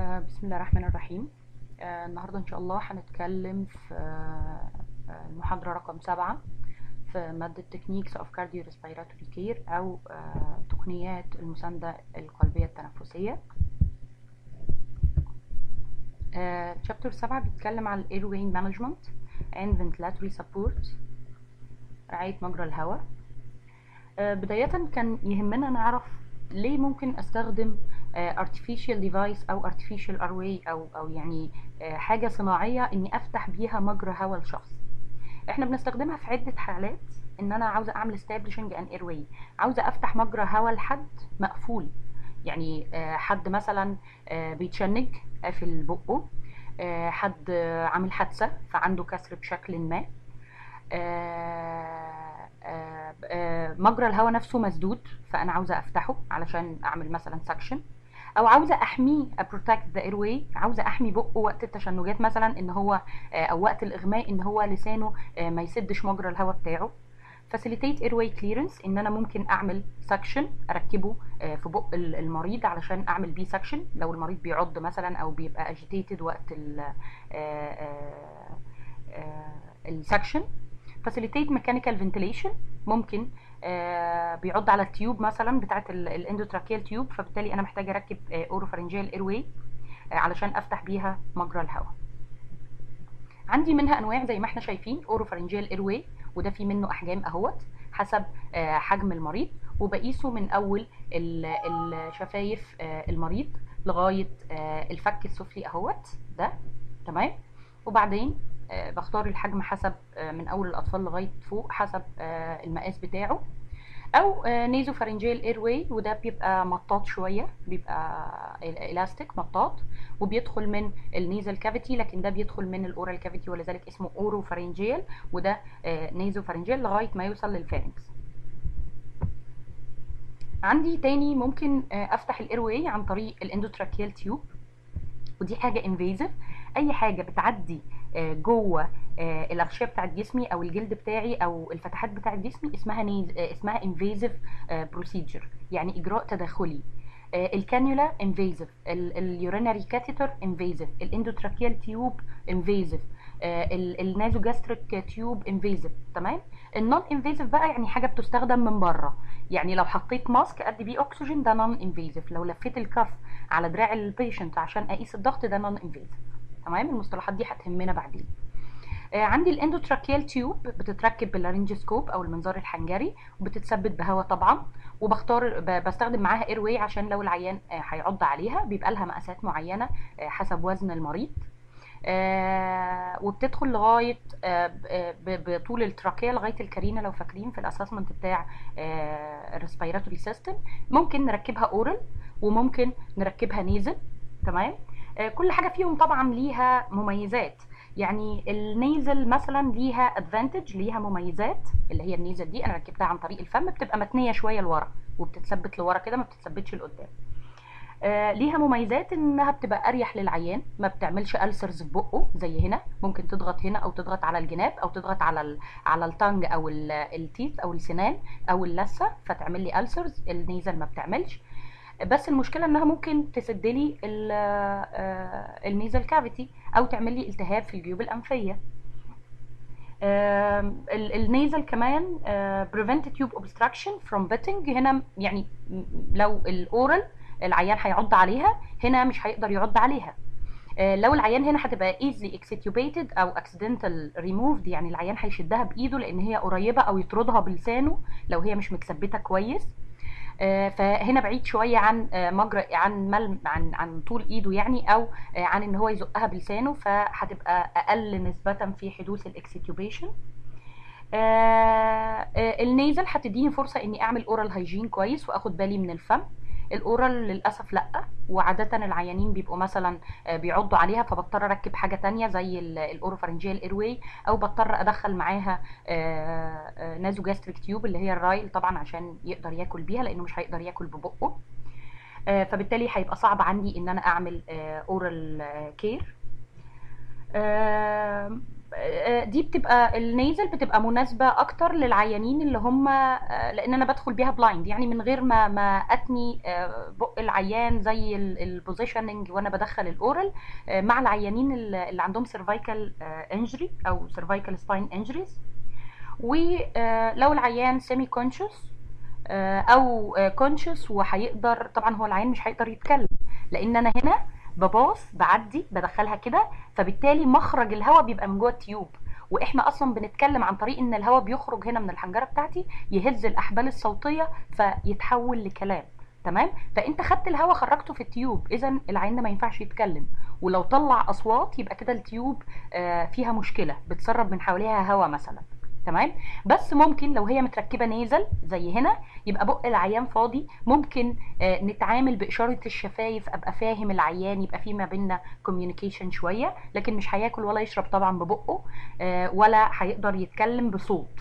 آه، بسم الله الرحمن الرحيم آه، النهاردة إن شاء الله هنتكلم في آه، آه، المحاضرة رقم سبعة في مادة Techniques of Cardiorespiratory Care أو آه، تقنيات المساندة القلبية التنفسية آه، Chapter سبعة بيتكلم عن ال Airway Management and Ventilatory Support رعاية مجرى الهواء آه، بداية كان يهمنا نعرف ليه ممكن استخدم آه، artificial device او artificial airway او او يعني آه، حاجة صناعية اني افتح بيها مجرى هواء لشخص احنا بنستخدمها في عدة حالات ان انا عاوزة اعمل establishing an airway عاوزة افتح مجرى هواء لحد مقفول يعني آه، حد مثلا آه، بيتشنج قافل بقه آه، حد آه، عامل حادثة فعنده كسر بشكل ما آه، آه، آه، مجرى الهواء نفسه مسدود فانا عاوزه افتحه علشان اعمل مثلا سكشن او عاوزه احميه protect the airway عاوزه احمي بقه وقت التشنجات مثلا ان هو آه، او وقت الاغماء ان هو لسانه آه، ما يسدش مجرى الهواء بتاعه facilitate airway clearance ان انا ممكن اعمل سكشن اركبه آه، في بق ال- المريض علشان اعمل بيه سكشن لو المريض بيعض مثلا او بيبقى agitated وقت ال السكشن facilitate mechanical ventilation ممكن آه، بيعض على التيوب مثلا بتاعه الاندوتراكيال تيوب فبالتالي انا محتاجه اركب اوروفارنجيال ايرواي علشان افتح بيها مجرى الهواء عندي منها انواع زي ما احنا شايفين اوروفارنجيال ايرواي وده في منه احجام اهوت حسب آه، حجم المريض وبقيسه من اول ال- الشفايف آه، المريض لغايه آه، الفك السفلي اهوت ده تمام وبعدين آه، بختار الحجم حسب آه، من اول الاطفال لغايه فوق حسب آه، المقاس بتاعه او نيزو فارنجيال اير واي وده بيبقى مطاط شويه بيبقى الاستيك مطاط وبيدخل من النيزل كافيتي لكن ده بيدخل من الاورال كافيتي ولذلك اسمه اورو فارنجيال وده نيزو فارنجيال لغايه ما يوصل للفارنكس عندي تاني ممكن آه، افتح الاير واي عن طريق الاندوتراكيال تيوب ودي حاجه انفيزيف اي حاجه بتعدي آه، جوه آه، الاغشيه بتاعت جسمي او الجلد بتاعي او الفتحات بتاعت جسمي اسمها نيز آه، اسمها انفيزيف بروسيجر يعني اجراء تداخلي آه، الكانيولا انفيزيف اليورينري كاثيتر انفيزيف الاندوتراكيال تيوب انفيزيف النازوجاستريك تيوب انفيزيف تمام النون انفيزيف بقى يعني حاجه بتستخدم من بره يعني لو حطيت ماسك ادي بيه اكسجين ده نون انفيزيف لو لفيت الكف على دراع البيشنت عشان اقيس الضغط ده نون انفيزيف تمام المصطلحات دي هتهمنا بعدين آه، عندي الاندوتراكيال تيوب بتتركب باللارنجسكوب او المنظار الحنجري وبتتثبت بهواء طبعا وبختار ب- بستخدم معاها اير واي عشان لو العيان آه، هيعض عليها بيبقى لها مقاسات معينه آه، حسب وزن المريض آه، وبتدخل لغايه آه، ب- آه، ب- بطول التراكيه لغايه الكارينا لو فاكرين في الاسسمنت بتاع الريسبيراتوري سيستم ممكن نركبها اورال وممكن نركبها نيزل تمام آه، كل حاجه فيهم طبعا ليها مميزات يعني النيزل مثلا ليها ادفانتج ليها مميزات اللي هي النيزل دي انا ركبتها عن طريق الفم بتبقى متنيه شويه لورا وبتتثبت لورا كده ما بتتثبتش لقدام آه، ليها مميزات انها بتبقى اريح للعيان ما بتعملش ألسرز في بقه زي هنا ممكن تضغط هنا او تضغط على الجناب او تضغط على ال على التانج او ال- التيث او السنان او اللثه فتعمل لي ألسرز النيزل ما بتعملش بس المشكله انها ممكن تسد لي ال- آه، النيزل كافيتي او تعمل لي التهاب في الجيوب الانفيه آم، ال- النيزل كمان آه، prevent tube obstruction from bitting هنا يعني م- لو الاورال العيان هيعض عليها هنا مش هيقدر يعض عليها آه، لو العيان هنا هتبقى easily extubated او accidental removed يعني العيان هيشدها بايده لان هي قريبه او يطردها بلسانه لو هي مش متثبته كويس آه، فهنا بعيد شويه عن آه، مجرى عن مل عن عن طول ايده يعني او آه، عن ان هو يزقها بلسانه فهتبقى اقل نسبه في حدوث الاكستيوبيشن النيزل هتديني فرصه اني اعمل اورال هايجين كويس واخد بالي من الفم الاورال للاسف لا وعاده العيانين بيبقوا مثلا آه، بيعضوا عليها فبضطر اركب حاجه تانية زي الاوروفارنجيال ايرواي او بضطر ادخل معاها نازو جاستريك تيوب اللي هي الرايل طبعا عشان يقدر ياكل بيها لانه مش هيقدر ياكل ببقه آه، فبالتالي هيبقى صعب عندي ان انا اعمل اورال كير آه، دي بتبقى النيزل بتبقى مناسبة أكتر للعيانين اللي هم آه، لأن أنا بدخل بيها بلايند يعني من غير ما ما أتني آه، بق العيان زي البوزيشننج وأنا بدخل الأورال آه، مع العيانين اللي اللي عندهم سيرفايكال انجري أو سيرفايكال سباين انجريز ولو العيان سيمي كونشوس او كونشوس وهيقدر طبعا هو العيان مش هيقدر يتكلم لان انا هنا بباص بعدي بدخلها كده فبالتالي مخرج الهواء بيبقى من جوه التيوب واحنا اصلا بنتكلم عن طريق ان الهواء بيخرج هنا من الحنجره بتاعتي يهز الاحبال الصوتيه فيتحول لكلام تمام فانت خدت الهواء خرجته في التيوب اذا العين ده ما ينفعش يتكلم ولو طلع اصوات يبقى كده التيوب آه، فيها مشكله بتسرب من حواليها هواء مثلا تمام بس ممكن لو هي متركبه نيزل زي هنا يبقى بق العيان فاضي ممكن آه، نتعامل باشاره الشفايف ابقى فاهم العيان يبقى في ما بيننا كوميونيكيشن شويه لكن مش هياكل ولا يشرب طبعا ببقه آه، ولا هيقدر يتكلم بصوت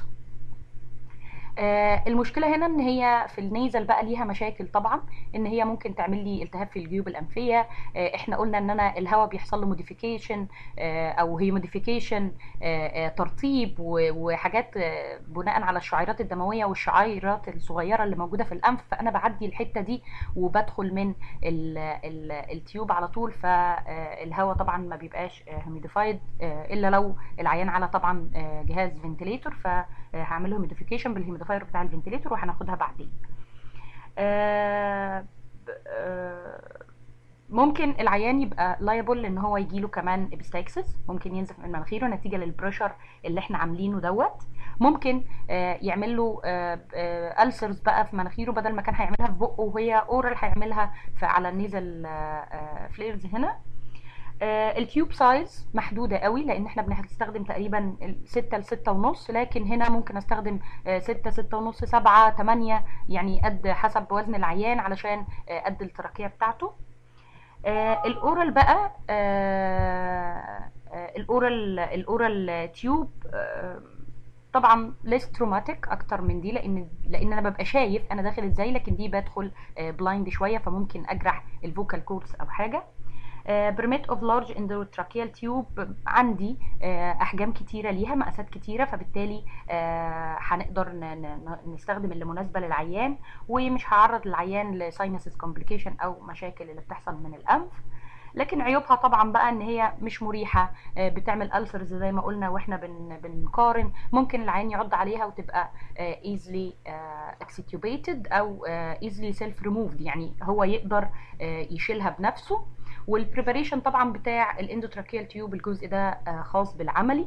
آه، المشكله هنا ان هي في النيزل بقى ليها مشاكل طبعا ان هي ممكن تعمل لي التهاب في الجيوب الانفيه آه، احنا قلنا ان انا الهواء بيحصل له موديفيكيشن او هي موديفيكيشن ترطيب و- وحاجات آه، بناء على الشعيرات الدمويه والشعيرات الصغيره اللي موجوده في الانف فانا بعدي الحته دي وبدخل من ال ال التيوب على طول فالهواء طبعا ما بيبقاش هيميديفايد الا لو العيان على طبعا آه، جهاز فنتليتور فهعمل له هيميديفيكيشن بالهيميديفاير بتاع الفنتليتور وهناخدها بعدين آه، ب- آه، ممكن العيان يبقى لايبل ان هو يجيله كمان ابستاكسس ممكن ينزف من مناخيره نتيجه للبريشر اللي احنا عاملينه دوت ممكن آه، يعمل له ألسرز بقى في مناخيره بدل ما كان هيعملها في بقه وهي اورال هيعملها في على النيزل فليرز هنا آه، التيوب سايز محدوده قوي لان احنا بنستخدم تقريبا 6 ل 6 ونص لكن هنا ممكن استخدم 6 6 ونص 7 8 يعني قد حسب وزن العيان علشان آه، قد التراكيه بتاعته آه، الاورال بقى آه، آه، الاورال الاورال تيوب آه، طبعا ليس تروماتيك اكتر من دي لان لان انا ببقى شايف انا داخل ازاي لكن دي بدخل بلايند شويه فممكن اجرح الفوكال كورس او حاجه برميت اوف لارج اندوتراكيال تيوب عندي آه، احجام كتيره ليها مقاسات كتيره فبالتالي آه، هنقدر ن- ن- نستخدم اللي مناسبه للعيان ومش هعرض العيان لساينسز كومبليكيشن او مشاكل اللي بتحصل من الانف لكن عيوبها طبعا بقى ان هي مش مريحه آه، بتعمل ألسرز زي ما قلنا واحنا بن بنقارن ممكن العين يعض عليها وتبقى آه، easily آه، extubated او آه، easily self removed يعني هو يقدر آه، يشيلها بنفسه والبريباريشن طبعا بتاع الاندوتراكيال تيوب الجزء ده آه، خاص بالعملي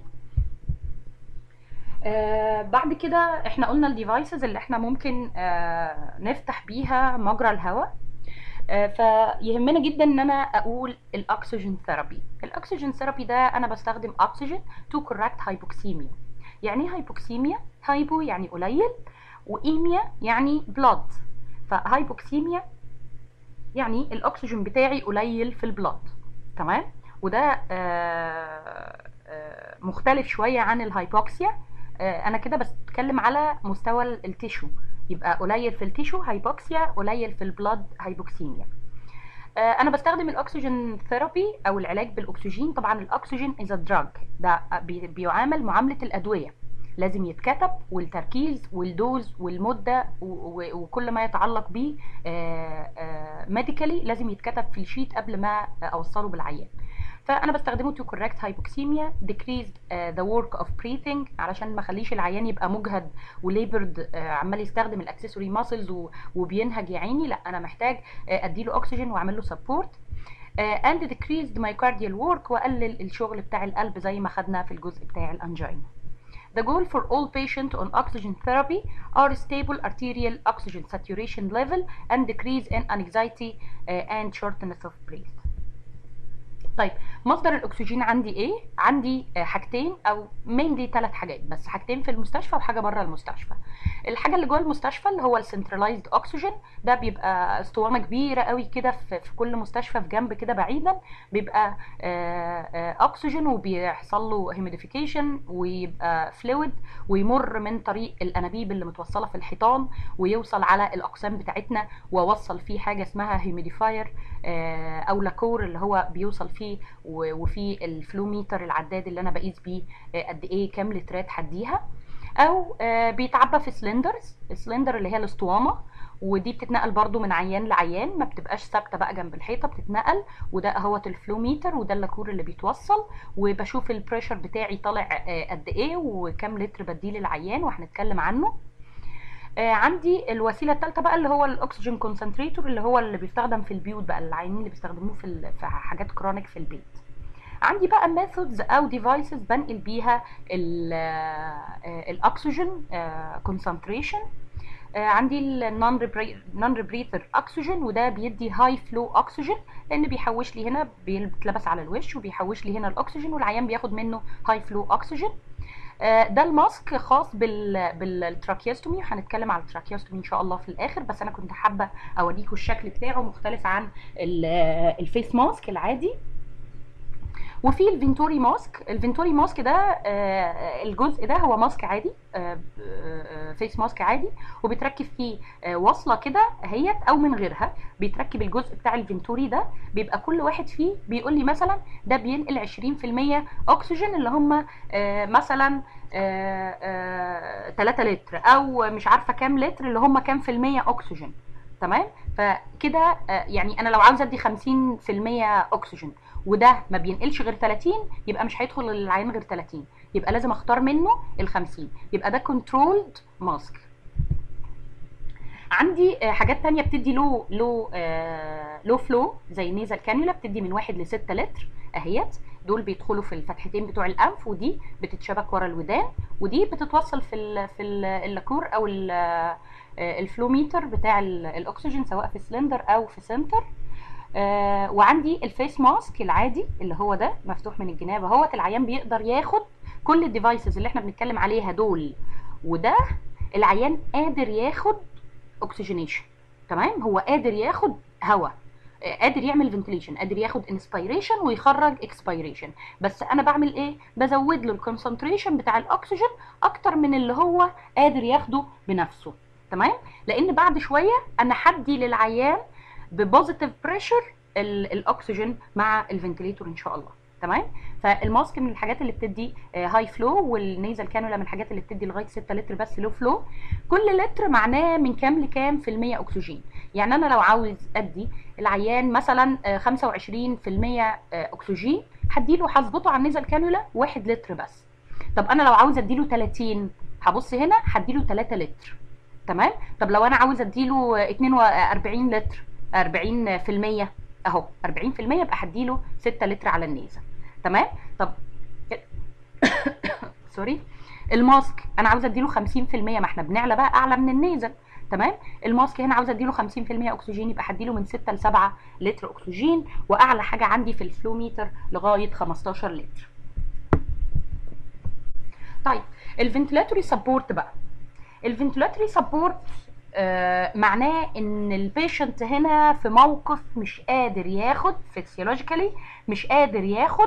آه بعد كده احنا قلنا الديفايسز اللي احنا ممكن آه نفتح بيها مجرى الهواء آه فيهمنا جدا ان انا اقول الاكسجين ثيرابي الاكسجين ثيرابي ده انا بستخدم اكسجين تو كوركت هايبوكسيميا يعني ايه هايبوكسيميا هايبو يعني قليل وايميا يعني بلاد فهايبوكسيميا يعني الاكسجين بتاعي قليل في البلاد تمام وده آه، آه، مختلف شويه عن الهايبوكسيا آه، انا كده بتكلم على مستوى ال- التيشو يبقى قليل في التيشو هايبوكسيا قليل في البلاد هايبوكسيميا آه، انا بستخدم الاكسجين ثيرابي او العلاج بالاكسجين طبعا الاكسجين از دراج ده بي- بيعامل معامله الادويه لازم يتكتب والتركيز والدوز والمده و- و- وكل ما يتعلق بيه ميديكالي لازم يتكتب في الشيت قبل ما اوصله بالعيان فانا بستخدمه to correct hypoxemia decrease uh, the work of breathing علشان ما اخليش العيان يبقى مجهد وليبرد uh, عمال يستخدم الاكسسوري ماسلز وبينهج يا عيني لا انا محتاج uh, اديله اكسجين واعمل له سبورت and decreased myocardial work واقلل الشغل بتاع القلب زي ما خدنا في الجزء بتاع الانجينا The goal for all patients on oxygen therapy are stable arterial oxygen saturation level and decrease in anxiety uh, and shortness of breath. طيب مصدر الاكسجين عندي ايه عندي آه، حاجتين او mainly ثلاث حاجات بس حاجتين في المستشفى وحاجه بره المستشفى الحاجه اللي جوه المستشفى اللي هو السنترلايزد اوكسجين ده بيبقى اسطوانه كبيره قوي كده في في كل مستشفى في جنب كده بعيدا بيبقى آه، آه، اكسجين وبيحصل له هيميديفيكيشن ويبقى فلويد ويمر من طريق الانابيب اللي متوصله في الحيطان ويوصل على الاقسام بتاعتنا واوصل فيه حاجه اسمها هيوميديفاير او لاكور اللي هو بيوصل فيه بتاعتي و- وفي الفلو ميتر العداد اللي انا بقيس بيه آه، قد ايه كام لترات هديها او آه، بيتعبى في سلندرز السلندر اللي هي الاسطوانه ودي بتتنقل برضو من عيان لعيان ما بتبقاش ثابته بقى جنب الحيطه بتتنقل وده اهوت الفلو ميتر وده اللاكور اللي بيتوصل وبشوف البريشر بتاعي طالع آه، قد ايه وكام لتر بديه للعيان وهنتكلم عنه آه، عندي الوسيله الثالثه بقى اللي هو الاكسجين كونسنتريتور اللي هو اللي بيستخدم في البيوت بقى العيانين اللي بيستخدموه في ال- في حاجات كرونيك في البيت عندي بقى ميثودز او ديفايسز بنقل بيها ال- آه، الاكسجين كونسنتريشن عندي النون نون ريبريثر اكسجين وده بيدي هاي فلو اكسجين لان بيحوش لي هنا بيتلبس على الوش وبيحوش لي هنا الاكسجين والعيان بياخد منه هاي فلو اكسجين آه، ده الماسك خاص بال بالتراكيوستومي وهنتكلم على التراكيوستومي ان شاء الله في الاخر بس انا كنت حابه اوريكم الشكل بتاعه مختلف عن ال- آه، الفيس ماسك العادي وفي الفينتوري ماسك الفينتوري ماسك ده آه، الجزء ده هو ماسك عادي آه، آه، فيس ماسك عادي وبيتركب فيه آه، وصله كده اهيت او من غيرها بيتركب الجزء بتاع الفينتوري ده بيبقى كل واحد فيه بيقول لي مثلا ده بينقل 20% اكسجين اللي هم آه، مثلا 3 لتر او مش عارفه كام لتر اللي هم كام في المية اكسجين تمام فكده آه، يعني انا لو عاوزه ادي 50% اكسجين وده ما بينقلش غير 30 يبقى مش هيدخل العين غير 30 يبقى لازم اختار منه ال 50 يبقى ده كنترولد ماسك عندي آه، حاجات تانية بتدي لو لو آه لو فلو زي نيزل كانيولا بتدي من 1 ل 6 لتر اهيت دول بيدخلوا في الفتحتين بتوع الانف ودي بتتشبك ورا الودان ودي بتتوصل في ال في ال اللاكور او ال- آه، الفلوميتر بتاع ال- الاكسجين سواء في سلندر او في سنتر آه وعندي الفيس ماسك العادي اللي هو ده مفتوح من الجناب اهوت العيان بيقدر ياخد كل الديفايسز اللي احنا بنتكلم عليها دول وده العيان قادر ياخد اوكسجينيشن تمام هو قادر ياخد هواء آه، قادر يعمل فنتليشن قادر ياخد انسبيريشن ويخرج اكسبيريشن بس انا بعمل ايه بزود له الكونسنتريشن بتاع الاكسجين اكتر من اللي هو قادر ياخده بنفسه تمام لان بعد شويه انا هدي للعيان ببوزيتيف بريشر الاكسجين مع الفنتليتور ان شاء الله تمام فالماسك من الحاجات اللي بتدي هاي فلو والنيزل كانولا من الحاجات اللي بتدي لغايه 6 لتر بس لو فلو كل لتر معناه من كام لكام في المية اكسجين يعني انا لو عاوز ادي العيان مثلا آه، 25% آه، اكسجين هديله هظبطه على النيزل كانولا 1 لتر بس طب انا لو عاوز اديله 30 هبص هنا هديله 3 لتر تمام طب لو انا عاوز اديله 42 لتر 40% اهو 40% يبقى هديله 6 لتر على النيزل تمام طب سوري الماسك انا عاوزه اديله 50% ما احنا بنعلى بقى اعلى من النيزل تمام الماسك هنا عاوزه اديله 50% اكسجين يبقى هديله من 6 ل 7 لتر اكسجين واعلى حاجه عندي في الفلوميتر لغايه 15 لتر طيب الفنتلاتوري سبورت بقى الفنتلاتوري سبورت آه معناه ان البيشنت هنا في موقف مش قادر ياخد فيسيولوجيكالي مش قادر ياخد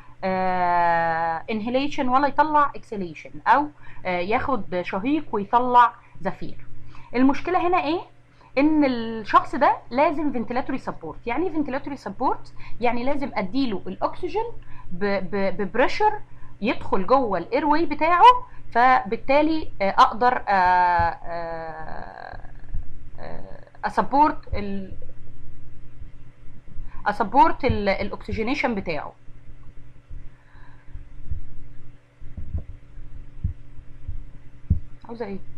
انهيليشن ولا يطلع اكسليشن او آه ياخد شهيق ويطلع زفير المشكله هنا ايه ان الشخص ده لازم فنتلاتوري سبورت يعني ايه فنتلاتوري سبورت يعني لازم اديله الاكسجين ببريشر يدخل جوه الاير واي بتاعه فبالتالي آه، اقدر اسبورت ال اسبورت الاكسجينيشن بتاعه عاوزه ايه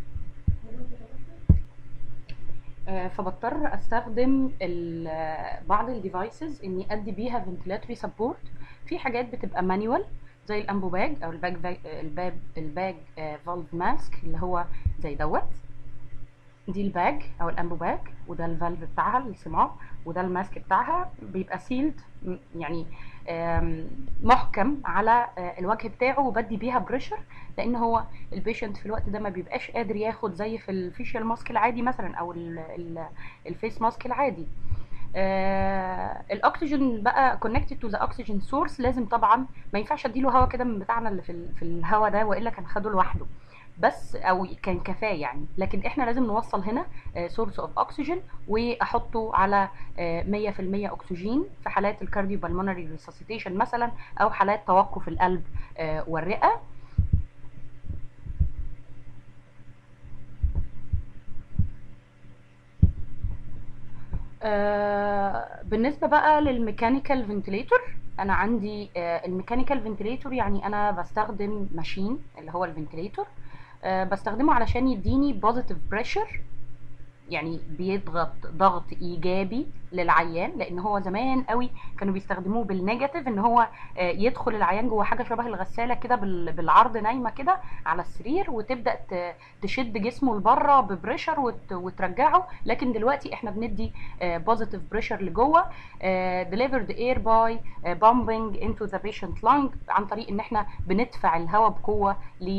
آه، فبضطر استخدم ال- بعض الديفايسز اني ادي بيها فنتلاتوري سبورت في حاجات بتبقى مانيوال زي الامبو باج او الباج باج الباب الباج فالف ماسك اللي هو زي دوت دي الباج او الامبو باج وده الفالف بتاعها الصمام وده الماسك بتاعها بيبقى سيلد يعني آم، محكم على آه، الوجه بتاعه وبدي بيها بريشر لان هو البيشنت في الوقت ده ما بيبقاش قادر ياخد زي في الفيشيال ماسك العادي مثلا او ال- ال- الفيس ماسك العادي آه الاكسجين بقى كونكتد تو ذا اوكسجين سورس لازم طبعا ما ينفعش اديله هواء كده من بتاعنا اللي في ال- في الهواء ده والا كان خده لوحده بس او كان كفايه يعني لكن احنا لازم نوصل هنا سورس اوف اوكسجين واحطه على آه، 100% اكسجين في حالات الكارديو بالمونري ريسوسيتيشن مثلا او حالات توقف القلب آه، والرئه آه، بالنسبه بقى للميكانيكال فنتليتور انا عندي آه، الميكانيكال فنتليتور يعني انا بستخدم ماشين اللي هو الفنتليتور آه، بستخدمه علشان يديني بوزيتيف بريشر يعني بيضغط ضغط ايجابي للعيان لان هو زمان قوي كانوا بيستخدموه بالنيجاتيف ان هو آه، يدخل العيان جوه حاجه شبه الغساله كده بال- بالعرض نايمه كده على السرير وتبدا ت- تشد جسمه لبره ببريشر وت- وترجعه لكن دلوقتي احنا بندي بوزيتيف بريشر لجوه ديليفرد اير باي بامبنج انتو ذا بيشنت لانج عن طريق ان احنا بندفع الهواء بقوه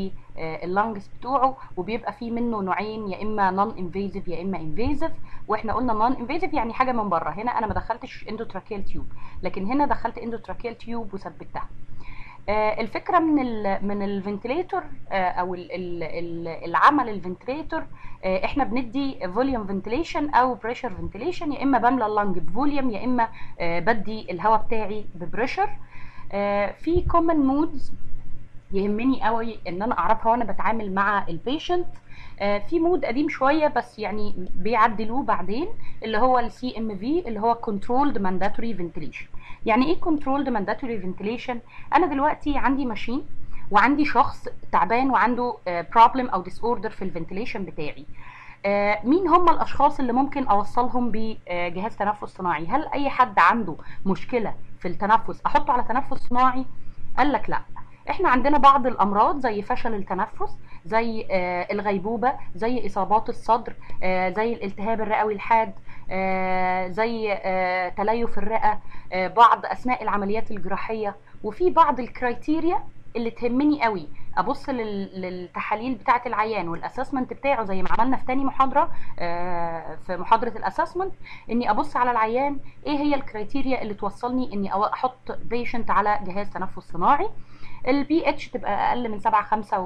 لللنجز بتوعه وبيبقى فيه منه نوعين يا اما نون انفيزيف يا اما انفيزيف واحنا قلنا نون انفيزيف يعني حاجه من بره هنا انا ما دخلتش اندوتراكيال تيوب لكن هنا دخلت اندوتراكيال تيوب وثبتها آه، الفكره من ال من الفنتليتور او ال- ال- ال- العمل الفنتليتور آه، احنا بندي فوليوم فنتليشن او بريشر فنتليشن يا اما بملى اللنج بفوليوم يا اما آه، بدي الهواء بتاعي ببريشر آه، في كومن مودز يهمني قوي ان انا اعرفها وانا بتعامل مع البيشنت في مود قديم شويه بس يعني بيعدلوه بعدين اللي هو السي ام في اللي هو كنترولد مانداتوري فنتليشن يعني ايه كنترولد مانداتوري فنتليشن انا دلوقتي عندي ماشين وعندي شخص تعبان وعنده بروبلم او ديس اوردر في الفنتليشن بتاعي آه، مين هم الاشخاص اللي ممكن اوصلهم بجهاز تنفس صناعي هل اي حد عنده مشكله في التنفس احطه على تنفس صناعي قال لك لا احنا عندنا بعض الامراض زي فشل التنفس زي آه، الغيبوبه زي اصابات الصدر آه، زي الالتهاب الرئوي الحاد آه، زي آه، تليف الرئه آه، بعض اثناء العمليات الجراحيه وفي بعض الكرايتيريا اللي تهمني قوي ابص لل- للتحاليل بتاعه العيان والاسسمنت بتاعه زي ما عملنا في تاني محاضره آه، في محاضره الاسسمنت اني ابص على العيان ايه هي الكرايتيريا اللي توصلني اني أو- احط بيشنت على جهاز تنفس صناعي البي اتش تبقى اقل من 7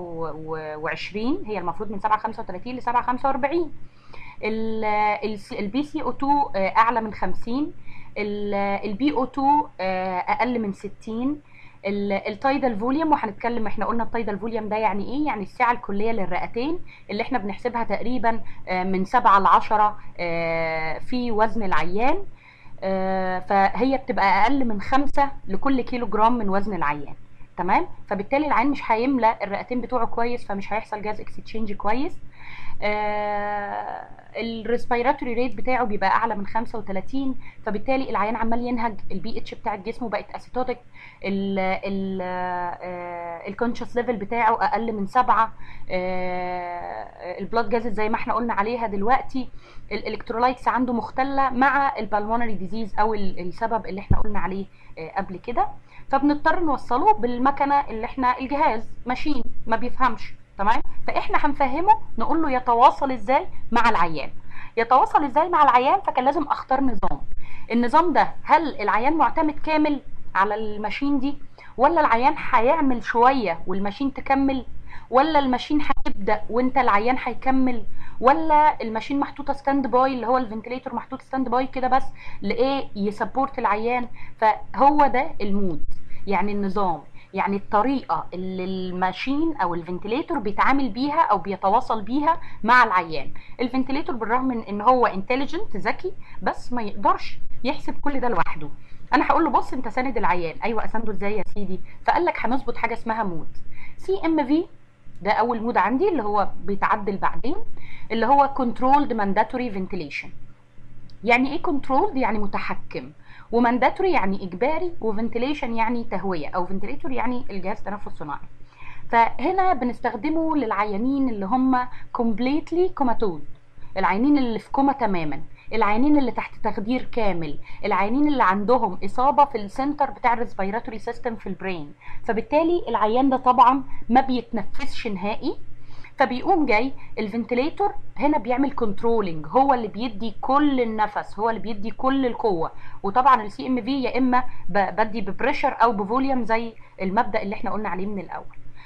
25 هي المفروض من 7 35 ل 7 45 البي سي او 2 اعلى من 50 البي او 2 اقل من 60 التايدال فوليوم وهنتكلم احنا قلنا التايدال فوليوم ده يعني ايه يعني السعه الكليه للرئتين اللي احنا بنحسبها تقريبا آه، من 7 ل 10 آه، في وزن العيان آه، فهي بتبقى اقل من 5 لكل كيلو جرام من وزن العيان تمام فبالتالي العين مش هيملى الرئتين بتوعه كويس فمش هيحصل جاز اكستشينج كويس آه الريسبيراتوري ريت بتاعه بيبقى اعلى من 35 فبالتالي العيان عمال ينهج البي اتش بتاع جسمه بقت اسيتوتيك الكونشس ليفل بتاعه اقل من 7 البلاد جازت زي ما احنا قلنا عليها دلوقتي الالكترولايتس عنده مختله مع البالمونري ديزيز او ال- السبب اللي احنا قلنا عليه آه، قبل كده فبنضطر نوصله بالمكنه اللي احنا الجهاز ماشين ما بيفهمش تمام فاحنا هنفهمه نقول له يتواصل ازاي مع العيان يتواصل ازاي مع العيان فكان لازم اختار نظام النظام ده هل العيان معتمد كامل على الماشين دي ولا العيان هيعمل شويه والماشين تكمل ولا الماشين هتبدا وانت العيان هيكمل ولا الماشين محطوطه ستاند باي اللي هو الفنتليتور محطوط ستاند باي كده بس لايه يسبورت العيان فهو ده المود يعني النظام يعني الطريقه اللي الماشين او الفنتليتور بيتعامل بيها او بيتواصل بيها مع العيان الفنتليتور بالرغم من ان هو انتليجنت ذكي بس ما يقدرش يحسب كل ده لوحده انا هقول له بص انت ساند العيان ايوه اسنده ازاي يا سيدي فقال لك هنظبط حاجه اسمها مود سي ام في ده اول مود عندي اللي هو بيتعدل بعدين اللي هو controlled mandatory ventilation يعني ايه controlled يعني متحكم ومانداتوري يعني اجباري وفنتيليشن يعني تهويه او فنتيليتور يعني الجهاز تنفس صناعي فهنا بنستخدمه للعيانين اللي هم completely comatose العيانين اللي في كوما تماما العيانين اللي تحت تخدير كامل العيانين اللي عندهم اصابه في السنتر بتاع الريسبيراتوري سيستم في البرين فبالتالي العيان ده طبعا ما بيتنفسش نهائي فبيقوم جاي الفنتليتور هنا بيعمل كنترولنج هو اللي بيدي كل النفس هو اللي بيدي كل القوه وطبعا السي ام في يا اما ب- بدي ببريشر او بفوليوم زي المبدا اللي احنا قلنا عليه من الاول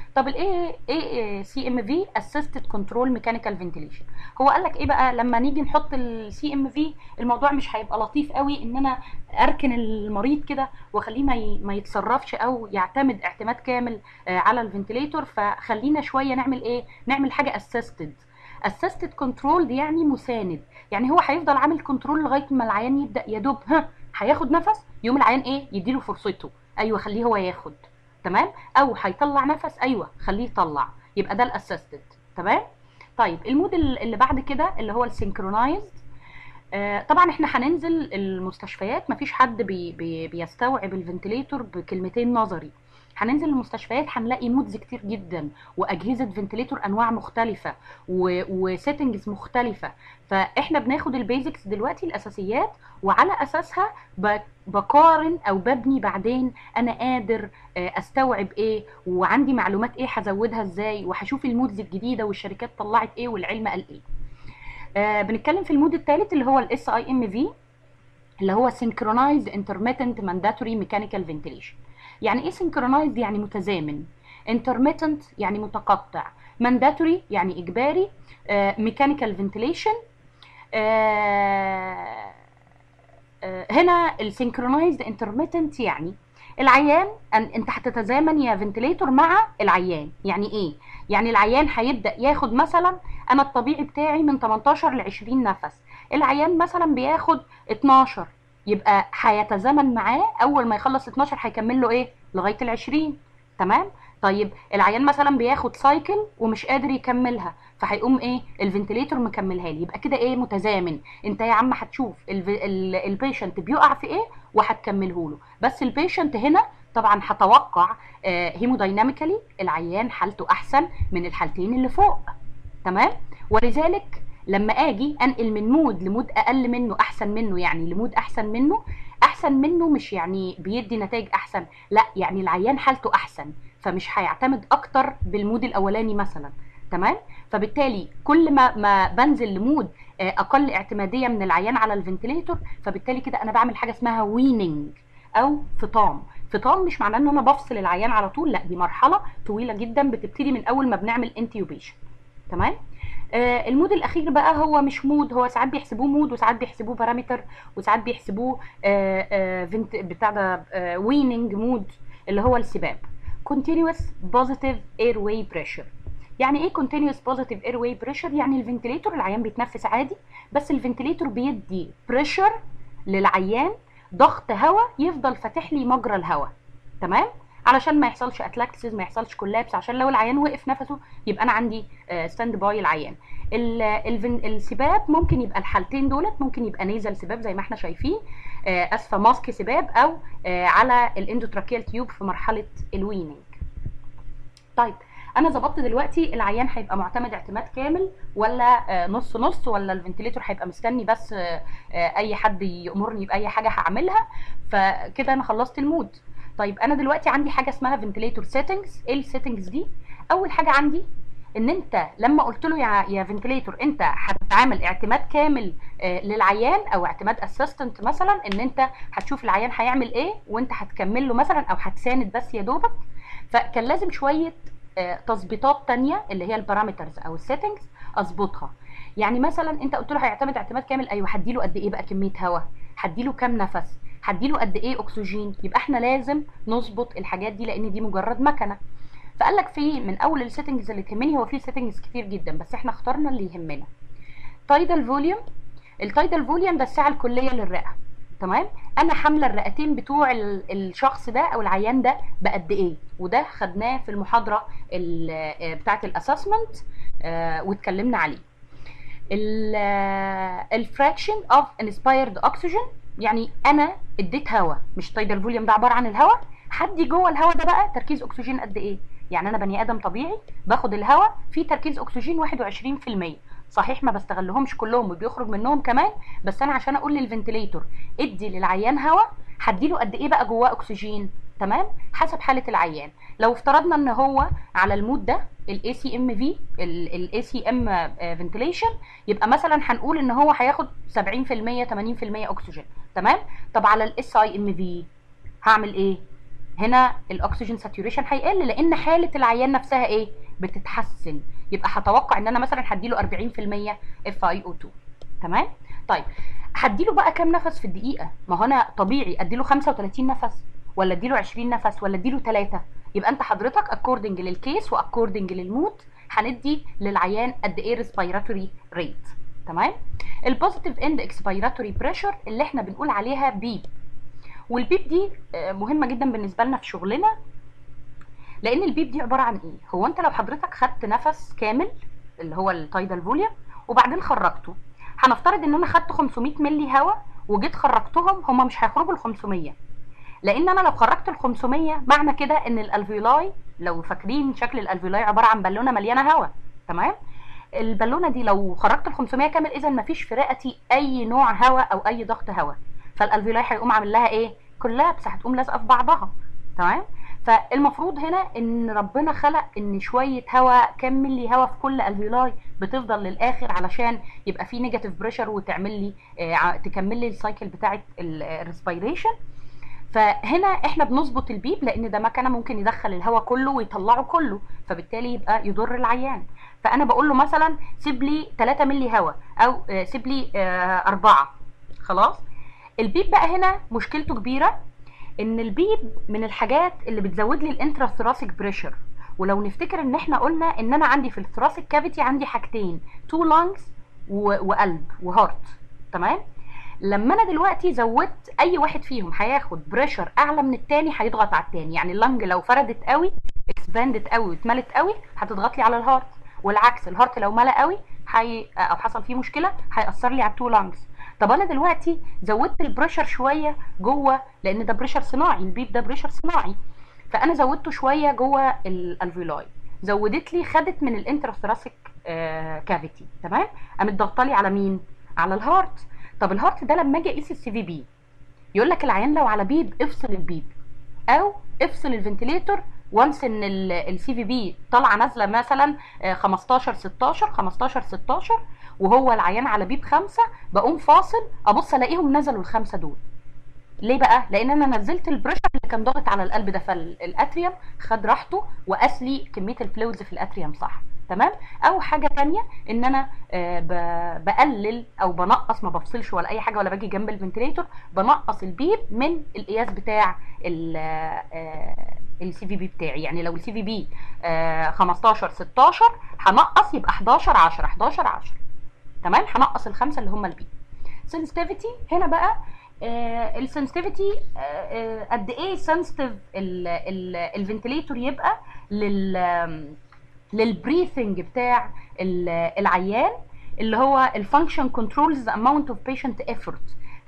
طب الايه ايه سي ام في اسيستد كنترول ميكانيكال فنتيليشن هو قال لك ايه بقى لما نيجي نحط السي ام في الموضوع مش هيبقى لطيف قوي ان انا اركن المريض كده واخليه ما ي- ما يتصرفش او يعتمد اعتماد كامل آه، على الفنتيليتور فخلينا شويه نعمل ايه نعمل حاجه اسيستد اسيستد كنترول دي يعني مساند يعني هو هيفضل عامل كنترول لغايه ما العيان يبدا يا دوب ها هياخد نفس يوم العيان ايه يديله فرصته ايوه خليه هو ياخد تمام او هيطلع نفس ايوه خليه يطلع يبقى ده الاسيستد تمام طيب المود ال- اللي بعد كده اللي هو السينكرونايزد آه، طبعا احنا هننزل المستشفيات مفيش حد بي بي بيستوعب الفنتليتور بكلمتين نظري هننزل المستشفيات هنلاقي مودز كتير جدا واجهزه فنتليتور انواع مختلفه وسيتنجز مختلفه فاحنا بناخد البيزكس دلوقتي الاساسيات وعلى اساسها ب- بقارن او ببني بعدين انا قادر آه، استوعب ايه وعندي معلومات ايه هزودها ازاي وهشوف المودز الجديده والشركات طلعت ايه والعلم قال ايه آه بنتكلم في المود الثالث اللي هو الاس اي ام في اللي هو synchronized intermittent mandatory mechanical ventilation يعني ايه synchronized يعني متزامن intermittent يعني متقطع mandatory يعني اجباري آه mechanical ventilation آه آه هنا السynchronized intermittent يعني العيان أن انت هتتزامن يا فنتليتور مع العيان يعني ايه يعني العيان هيبدا ياخد مثلا انا الطبيعي بتاعي من 18 ل 20 نفس العيان مثلا بياخد 12 يبقى هيتزامن معاه اول ما يخلص 12 هيكمل له ايه لغايه ال 20 تمام طيب العيان مثلا بياخد سايكل ومش قادر يكملها فهيقوم ايه الفنتليتور مكملها لي يبقى كده ايه متزامن انت يا عم هتشوف البيشنت بيقع في ايه وهتكمله له بس البيشنت هنا طبعا هتوقع هيمودايناميكالي العيان حالته احسن من الحالتين اللي فوق تمام ولذلك لما اجي انقل من مود لمود اقل منه احسن منه يعني لمود احسن منه احسن منه مش يعني بيدي نتائج احسن لا يعني العيان حالته احسن فمش هيعتمد اكتر بالمود الاولاني مثلا تمام فبالتالي كل ما ما بنزل لمود آه، اقل اعتماديه من العيان على الفنتليتور فبالتالي كده انا بعمل حاجه اسمها ويننج او فطام فطام مش معناه ان انا بفصل العيان على طول لا دي مرحله طويله جدا بتبتدي من اول ما بنعمل انتيوبيشن تمام آه المود الاخير بقى هو مش مود هو ساعات بيحسبوه مود وساعات بيحسبوه بارامتر وساعات بيحسبوه آه آه فينت بتاع ده آه ويننج مود اللي هو السباب continuous positive airway pressure يعني ايه continuous positive airway pressure يعني الفنتليتور العيان بيتنفس عادي بس الفنتليتور بيدي بريشر للعيان ضغط هواء يفضل فاتح لي مجرى الهواء تمام علشان ما يحصلش اتلاكسس ما يحصلش كولابس عشان لو العيان وقف نفسه يبقى انا عندي ستاند باي العيان ال- الفن- السباب ممكن يبقى الحالتين دولت ممكن يبقى نيزل سباب زي ما احنا شايفين آه، اسفه ماسك سباب او آه، على الاندوتراكيال تيوب في مرحله الويننج طيب انا ظبطت دلوقتي العيان هيبقى معتمد اعتماد كامل ولا آه، نص نص ولا الفنتليتور هيبقى مستني بس آه، آه، اي حد يامرني باي حاجه هعملها فكده انا خلصت المود طيب انا دلوقتي عندي حاجه اسمها فنتليتور سيتنجز ايه السيتنجز دي اول حاجه عندي ان انت لما قلت له يا يا فنتليتور انت هتتعامل اعتماد كامل آه، للعيان او اعتماد اسيستنت مثلا ان انت هتشوف العيان هيعمل ايه وانت هتكمل له مثلا او هتساند بس يا دوبك فكان لازم شويه آه، تظبيطات تانية اللي هي البارامترز او السيتنجز اظبطها يعني مثلا انت قلت له هيعتمد اعتماد كامل ايوه هديله قد ايه بقى كميه هواء هديله كام نفس هديله قد ايه اكسجين يبقى احنا لازم نظبط الحاجات دي لان دي مجرد مكنه فقال لك في من اول السيتنجز اللي تهمني هو في سيتنجز كتير جدا بس احنا اخترنا اللي يهمنا تايدال فوليوم التايدال فوليوم ده السعه الكليه للرئه تمام انا حامله الرئتين بتوع ال- الشخص ده او العيان ده بقد ايه وده خدناه في المحاضره ال- آه، بتاعه الاسسمنت واتكلمنا عليه الفراكشن اوف انسبايرد اوكسجين يعني انا اديت هواء مش تايدال فوليوم ده عباره عن الهواء حدي جوه الهواء ده بقى تركيز اكسجين قد ايه يعني انا بني ادم طبيعي باخد الهواء فيه تركيز اكسجين 21% صحيح ما بستغلهمش كلهم وبيخرج منهم كمان بس انا عشان اقول للفنتليتور ادي للعيان هواء هديله قد ايه بقى جواه اكسجين تمام حسب حاله العيان لو افترضنا ان هو على المود ده الاي سي ام في الاي سي ام فنتليشن يبقى مثلا هنقول ان هو هياخد 70% 80% اكسجين تمام طب على الاس اي ام في هعمل ايه هنا الاكسجين ساتوريشن هيقل لان حاله العيان نفسها ايه بتتحسن يبقى هتوقع ان انا مثلا هديله 40% اف اي او 2 تمام طيب هديله بقى كام نفس في الدقيقه ما هو انا طبيعي اديله 35 نفس ولا اديله 20 نفس ولا اديله 3 يبقى انت حضرتك اكوردنج للكيس واكوردنج للمود هندي للعيان قد ايه ريسبيراتوري ريت تمام البوزيتيف اند اكسبيراتوري بريشر اللي احنا بنقول عليها بيب والبيب دي آه، مهمه جدا بالنسبه لنا في شغلنا لان البيب دي عباره عن ايه هو انت لو حضرتك خدت نفس كامل اللي هو التايدال فوليوم وبعدين خرجته هنفترض ان انا خدت 500 ملي هواء وجيت خرجتهم هم مش هيخرجوا ال 500 لان انا لو خرجت ال 500 معنى كده ان الالفيولاي لو فاكرين شكل الالفيولاي عباره عن بالونه مليانه هواء تمام البالونه دي لو خرجت ال 500 كامل اذا مفيش في رئتي اي نوع هواء او اي ضغط هواء فالالفيولاي هيقوم عامل لها ايه كولابس هتقوم لازقه في بعضها تمام فالمفروض هنا ان ربنا خلق ان شويه هواء كام ملي هواء في كل الفيولاي بتفضل للاخر علشان يبقى في نيجاتيف بريشر وتعمل لي آه، ع- تكمل لي السايكل بتاعه الريسبيريشن فهنا احنا بنظبط البيب لان ده مكنه ممكن يدخل الهواء كله ويطلعه كله فبالتالي يبقى يضر العيان فانا بقول له مثلا سيب لي 3 ملي هواء او آه، سيب لي 4 خلاص البيب بقى هنا مشكلته كبيره ان البيب من الحاجات اللي بتزود لي الانتراثوراسيك بريشر ولو نفتكر ان احنا قلنا ان انا عندي في الثراسيك كافيتي عندي حاجتين تو لانجز وقلب وهارت تمام لما انا دلوقتي زودت اي واحد فيهم هياخد بريشر اعلى من التاني هيضغط على التاني يعني اللنج لو فردت قوي اكسباندت قوي واتملت قوي هتضغط لي على الهارت والعكس الهارت لو ملا قوي حي... او حصل فيه مشكله هياثر لي على التو لانجز طب انا دلوقتي زودت البريشر شويه جوه لان ده بريشر صناعي البيب ده بريشر صناعي فانا زودته شويه جوه الالفيولاي زودت لي خدت من الانتراثوراسيك كافيتي تمام قامت ضغطه لي على مين على الهارت طب الهارت ده لما اجي اقيس السي في بي يقول لك العيان لو على بيب افصل البيب او افصل الفنتليتور وانس ان السي في بي طالعه نازله مثلا آه، 15 16 15 16 وهو العيان على بيب خمسة بقوم فاصل ابص الاقيهم نزلوا الخمسه دول ليه بقى لان انا نزلت البريشر اللي كان ضاغط على القلب ده فالاتريوم خد راحته وقاس لي كميه الفلويدز في الاتريوم صح تمام او حاجه تانية ان انا آه، ب- بقلل او بنقص ما بفصلش ولا اي حاجه ولا باجي جنب الفنتليتور بنقص البيب من القياس بتاع السي في بي بتاعي يعني لو السي في بي 15 16 هنقص يبقى 11 10 11 10 تمام هنقص الخمسه اللي هم البي سنسيتيفيتي هنا بقى السنسيتيفيتي قد ايه سنسيتيف الفنتليتور يبقى لل للبريثنج بتاع ال- العيان اللي هو الفانكشن كنترولز اماونت اوف بيشنت ايفورت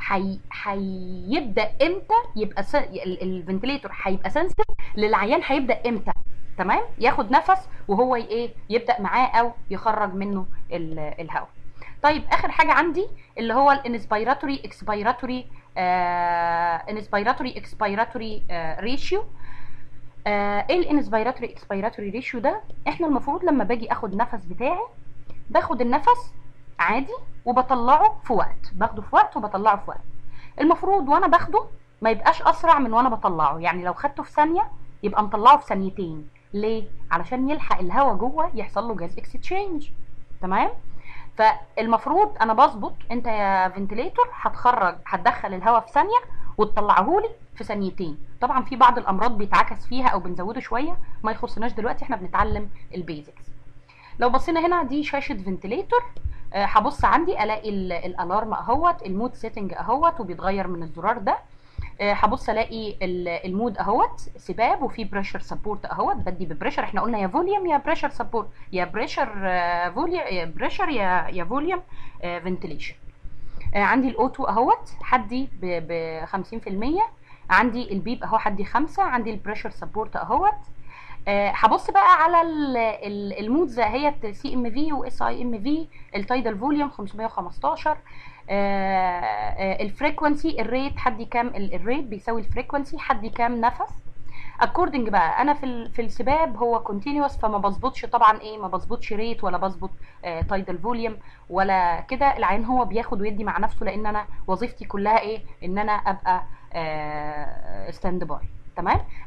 هيبدا امتى يبقى الفنتليتور هيبقى سنسيتيف للعيان هيبدا امتى تمام ياخد نفس وهو ي- ايه يبدا معاه او يخرج منه ال- الهواء طيب اخر حاجه عندي اللي هو الانسبيراتوري اكسبيراتوري انسبيراتوري اكسبيراتوري ريشيو ايه الانسبيراتوري اكسبيراتوري ريشيو ده احنا المفروض لما باجي اخد نفس بتاعي باخد النفس عادي وبطلعه في وقت باخده في وقت وبطلعه في وقت المفروض وانا باخده ما يبقاش اسرع من وانا بطلعه يعني لو خدته في ثانيه يبقى مطلعه في ثانيتين ليه علشان يلحق الهواء جوه يحصل له جاز اكستشينج تمام فالمفروض انا بظبط انت يا فنتليتور هتخرج هتدخل الهواء في ثانيه وتطلعه لي في ثانيتين طبعا في بعض الامراض بيتعكس فيها او بنزوده شويه ما يخصناش دلوقتي احنا بنتعلم البيزكس لو بصينا هنا دي شاشه فنتليتور آه، هبص عندي الاقي ال- الالارم اهوت المود سيتنج اهوت وبيتغير من الزرار ده آه، هبص الاقي ال- المود اهوت سباب وفي بريشر سبورت اهوت بدي ببريشر احنا قلنا يا فوليوم يا بريشر سبورت يا بريشر فوليوم يا بريشر يا يا فوليوم فنتليشن عندي الاوتو اهوت حدي ب 50% عندي البيب اهو حدي 5 عندي البريشر سبورت اهوت آه، هبص بقى على ال- ال- المودز هي سي ام في واس اي ام في التايدال فوليوم 515 الفريكونسي الريت حدي كام ال- الريت بيساوي الفريكونسي حدي كام نفس اكوردنج بقى انا في ال- في السباب هو كونتينوس فما بظبطش طبعا ايه ما بظبطش ريت ولا بظبط تايدال فوليوم ولا كده العين هو بياخد ويدي مع نفسه لان انا وظيفتي كلها ايه ان انا ابقى ستاند باي تمام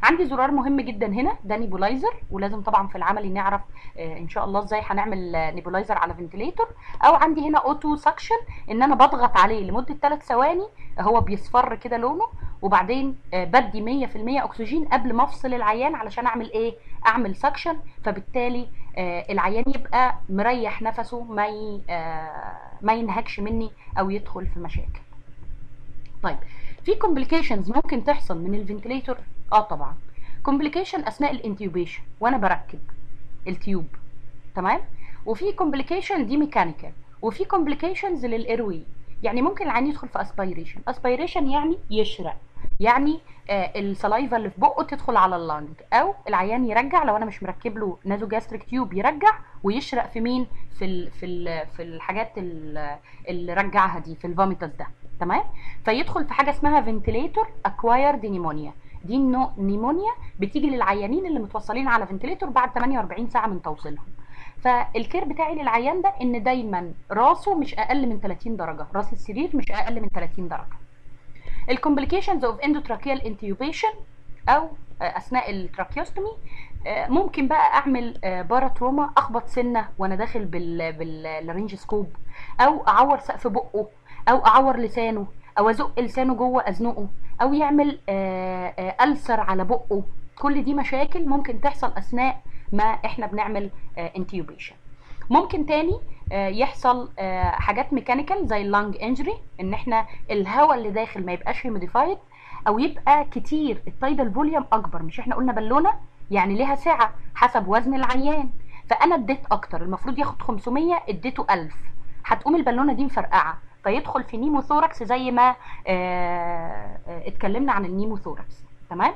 عندي زرار مهم جدا هنا ده نيبولايزر ولازم طبعا في العملي نعرف آه، ان شاء الله ازاي هنعمل آه، نيبولايزر على فنتليتور او عندي هنا اوتو سكشن ان انا بضغط عليه لمده 3 ثواني هو بيصفر كده لونه وبعدين آه، بدي 100% اكسجين قبل ما افصل العيان علشان اعمل ايه اعمل سكشن فبالتالي آه، العيان يبقى مريح نفسه ما ي- آه، ما ينهكش مني او يدخل في مشاكل طيب في كومبليكيشنز ممكن تحصل من الفنتليتور اه طبعا كومبليكيشن اثناء الانتيوبيشن وانا بركب التيوب تمام وفي كومبليكيشن دي ميكانيكال وفي كومبليكيشنز للايروي يعني ممكن العيان يدخل في اسبيريشن اسبيريشن يعني يشرق يعني آه السلايفا اللي في بقه تدخل على اللنج او العيان يرجع لو انا مش مركب له نازو جاستريك تيوب يرجع ويشرق في مين في ال في ال في الحاجات ال- اللي رجعها دي في الفوميتاس ده تمام فيدخل في حاجه اسمها فنتليتور اكوايرد نيمونيا دي النوع نيمونيا بتيجي للعيانين اللي متوصلين على فنتليتور بعد 48 ساعه من توصيلهم فالكير بتاعي للعيان ده ان دايما راسه مش اقل من 30 درجه راس السرير مش اقل من 30 درجه الكومبليكيشنز اوف اندوتراكيال انتيوبيشن او آه، اثناء التراكيوستومي آه، ممكن بقى اعمل آه، باراتروما اخبط سنه وانا داخل بال بالرينج سكوب او اعور سقف بقه او اعور لسانه او ازق لسانه جوه ازنقه او يعمل آه، آه، ألسر على بقه كل دي مشاكل ممكن تحصل اثناء ما احنا بنعمل انتيوبيشن ممكن تاني آه، يحصل آه، حاجات ميكانيكال زي اللانج انجري ان احنا الهواء اللي داخل ما يبقاش هيوميديفايد او يبقى كتير التايدال فوليوم اكبر مش احنا قلنا بالونه يعني ليها سعه حسب وزن العيان فانا اديت اكتر المفروض ياخد 500 اديته 1000 هتقوم البالونه دي مفرقعه فيدخل في نيموثوركس زي ما آه، آه، اتكلمنا عن النيموثوركس تمام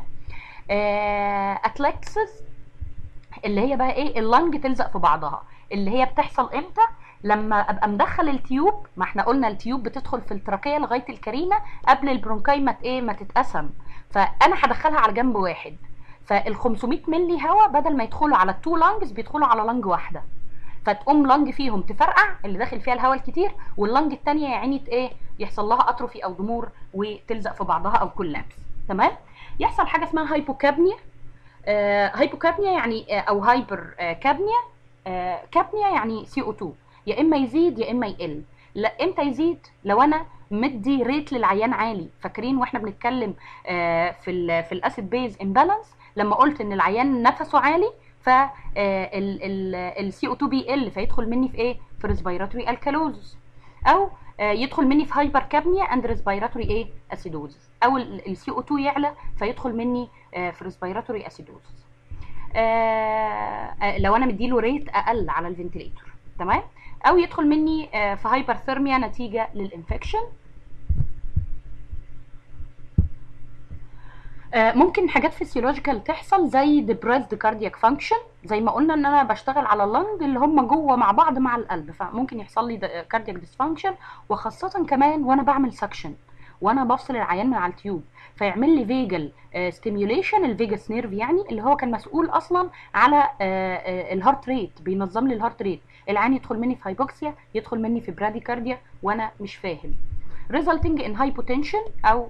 اتلكسس اللي هي بقى ايه اللنج تلزق في بعضها اللي هي بتحصل امتى لما ابقى مدخل التيوب ما احنا قلنا التيوب بتدخل في التراكيه لغايه الكرينه قبل البرونكاي ما ت- ايه ما تتقسم فانا هدخلها على جنب واحد فال 500 ملي هواء بدل ما يدخلوا على التو لانجز بيدخلوا على لانج واحده فتقوم لانج فيهم تفرقع اللي داخل فيها الهواء الكتير واللانج التانية يا عيني ت- ايه يحصل لها اتروفي او ضمور وتلزق في بعضها او كولابس تمام يحصل حاجه اسمها هايبوكابنيا آه هايبوكابنيا يعني آه او هايبر آه كابنيا آه كابنيا يعني سي او 2 يا اما يزيد يا اما يقل لا امتى يزيد لو انا مدي ريت للعيان عالي فاكرين واحنا بنتكلم آه في ال في الاسيد بيز امبالانس لما قلت ان العيان نفسه عالي ف السي او 2 بيقل فيدخل مني في ايه في ريسبيراتوري الكالوزس او آه، يدخل مني في هايبر كابنيا اند ريسبيراتوري ايه اسيدوزس او السي او 2 يعلى فيدخل مني آه، في ريسبيراتوري اسيدوزس لو انا مديله ريت اقل على الفنتليتور تمام او يدخل مني آه، في هايبرثيرميا نتيجه للانفكشن آه، ممكن حاجات فيسيولوجيكال تحصل زي depressed cardiac function زي ما قلنا ان انا بشتغل على اللنج اللي هم جوه مع بعض مع القلب فممكن يحصل لي cardiac dysfunction وخاصة كمان وانا بعمل سكشن وانا بفصل العيان من على التيوب فيعمل لي فيجل ستيميوليشن الفيجاس نيرف يعني اللي هو كان مسؤول اصلا على الهارت ريت بينظم لي الهارت ريت العيان يدخل مني في هايبوكسيا يدخل مني في براديكارديا وانا مش فاهم resulting in hypotension او